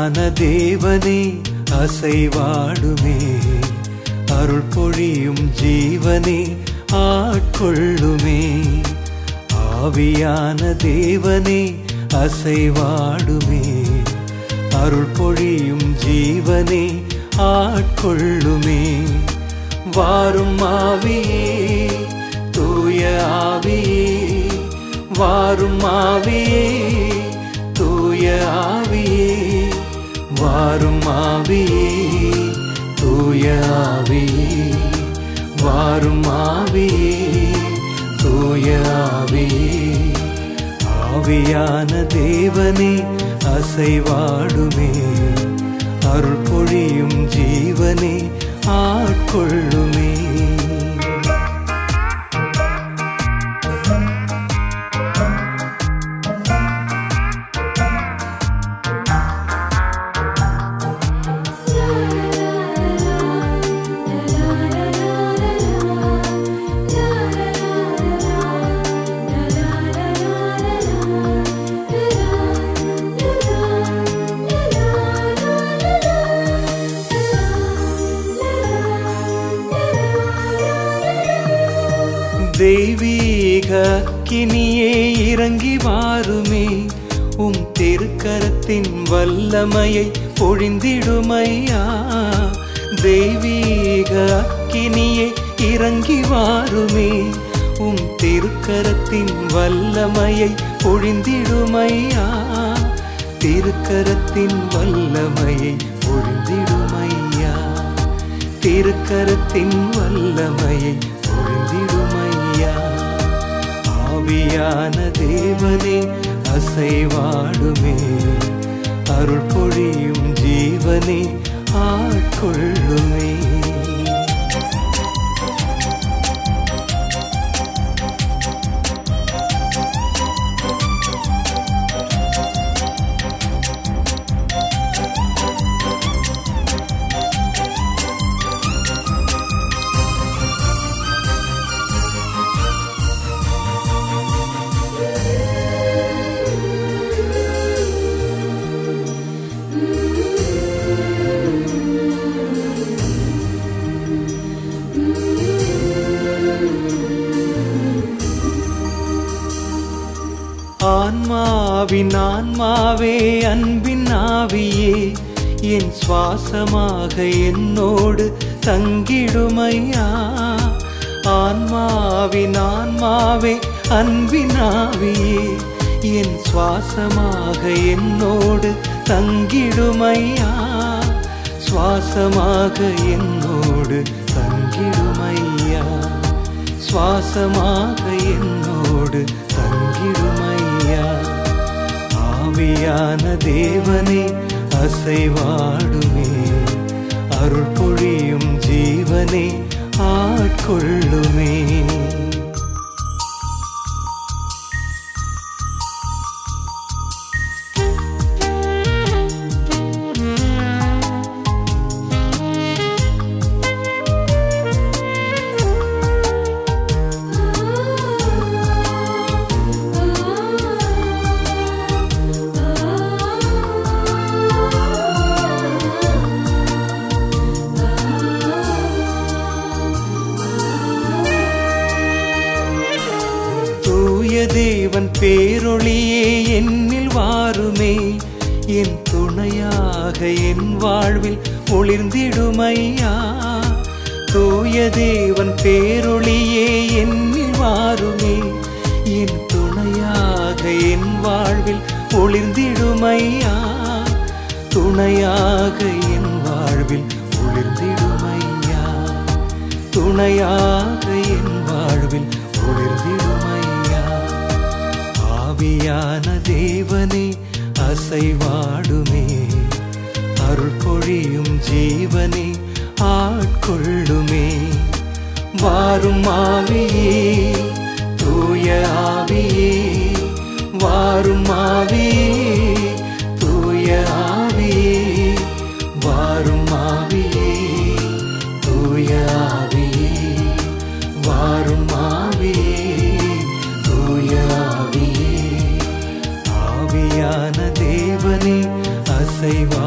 ஆவியான தேவனே அசைவாடுமே அருள் பொழியும் ஜீவனே ஆட்கொள்ளுமே ஆவியான தேவனே அசைவாடுமே அருள் பொழியும் ஜீவனே ஆட்கொள்ளுமே வாரும் ஆவியே தூய ஆவியே வாரும் ஆவியே தூய ஆவியே வாரும் ஆவியே தூய ஆவியே வாரும் ஆவியே தூய ஆவியே ஆவியான தேவனே அசைவாடுமே அருள் பொழியும் ஜீவனே ஆட்கொள்ளுமே தெய்வீக அக்கினியே இறங்கி வாருமே உம் திருக்கரத்தின் வல்லமையை பொழிந்திடுமையா தெய்வீக அக்கினியே இறங்கி வாருமே உம் திருக்கரத்தின் வல்லமையை பொழிந்திடுமையா திருக்கரத்தின் வல்லமையை பொழிந்திடுமையா திருக்கரத்தின் வல்லமையை பொழிந்திடுமையா ஆவியான தேவனே அசைவாடுமே அருள் பொழியும் ஜீவனே ஆட்கொள்ளுமே ஆன்மாவின் ஆன்மாவே அன்பின் ஆவியே என் சுவாசமாக என்னோடு தங்கிடுமையா ஆன்மாவின் ஆன்மாவே அன்பின் ஆவியே என் சுவாசமாக என்னோடு தங்கிடுமையா சுவாசமாக என்னோடு தங்கிடுமையா சுவாசமாக என்னோடு தங்கிடுமையா ஆவியான தேவனே அசைவாடுமே அருள் பொழியும் ஜீவனே ஆட்கொள்ளுமே தூய தேவன் பேரொளியே என்னில் வாருமே என் துணையாக என் வாழ்வில் ஒளிர்ந்திடுமையா தூய தேவன் பேரொளியே என்னில் வாருமே என் துணையாக என் வாழ்வில் ஒளிர்ந்திடுமையா துணையாக என் வாழ்வில் ஒளிர்ந்திடுமையா துணையாக என் வாழ்வில் ஒளிர்ந்திடுமையா ஆவியான தேவனே அசைவாடுமே அருள் பொழியும் ஜீவனே ஆட்கொள்ளுமே வாரும் ஆவியே தூய ஆவியே வாரும் ஆவியே தூய ஆவியே வாரும் ஆவியே தூய ஆவியே வாரும் ஆவியே தூய ஆவியே ஆவியான தேவனே அசைவா